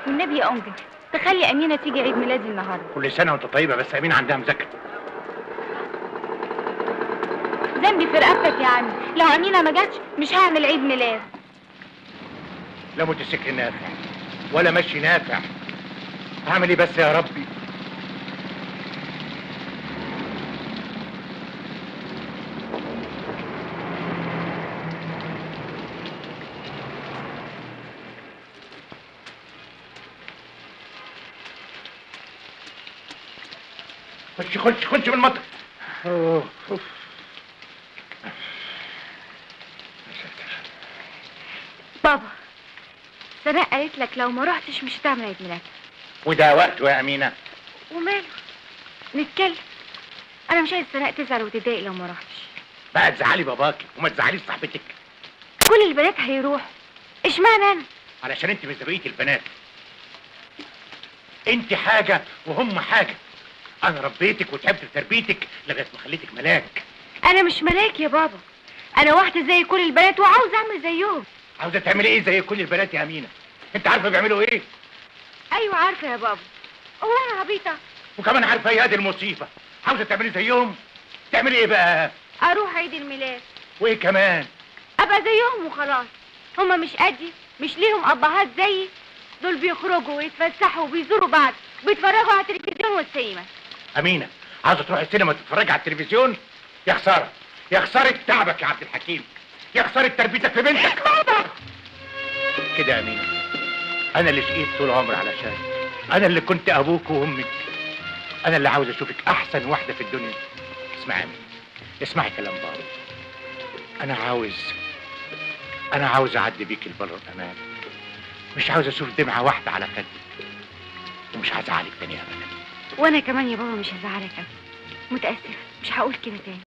والنبي يا انجل تخلي امينه تيجي عيد ميلادي النهارده كل سنه وانت طيبه بس امين عندها مذاكره ذنبي في رقبتك يا عمي لو امينه ما جاتش مش هعمل عيد ميلاد لا موتوسيكل نافع ولا مشي نافع هعمل ايه بس يا ربي خش خش خش من المطر أوه، أوف. بابا سناء قالت لك لو ما رحتش مش هتعمل عيد ميلاد وده وقته يا امينه وماله نتكلم انا مش عايز سناء تزعل وتتضايق لو ما رحتش بقى تزعلي باباكي وما تزعليش صاحبتك كل البنات هيروحوا اشمعنى انا علشان انت مش بقيه البنات انت حاجه وهم حاجه انا ربيتك وتعبت في تربيتك لغايه ما خليتك ملاك انا مش ملاك يا بابا انا واحده زي كل البنات وعاوز اعمل زيهم عاوزه تعملي ايه زي كل البنات يا امينه انت عارفه بيعملوا ايه ايوه عارفه يا بابا هو انا عبيطه وكمان عارفه ايه هذه المصيبه عاوزه تعملي زيهم تعملي ايه بقى اروح عيد الميلاد وايه كمان ابقى زيهم وخلاص هما مش قدي مش ليهم ابهات زيي دول بيخرجوا ويتفسحوا وبيزوروا بعض وبيتفرجوا على التلفزيون والسينما امينه عاوزه تروحي السينما تتفرجي على التلفزيون يا خساره يا خساره تعبك يا عبد الحكيم يا خساره تربيتك في بنتك كده يا امينه انا اللي شقيت طول عمري علشان انا اللي كنت ابوك وامك انا اللي عاوز اشوفك احسن واحده في الدنيا اسمعي يا امينه اسمعي كلام بابا انا عاوز انا عاوز اعدي بيك البر الامان مش عاوز اشوف دمعه واحده على خدك ومش هزعلك تاني ابدا وانا كمان يا بابا مش هزعلك أبدا. متاسف مش هقول كده تاني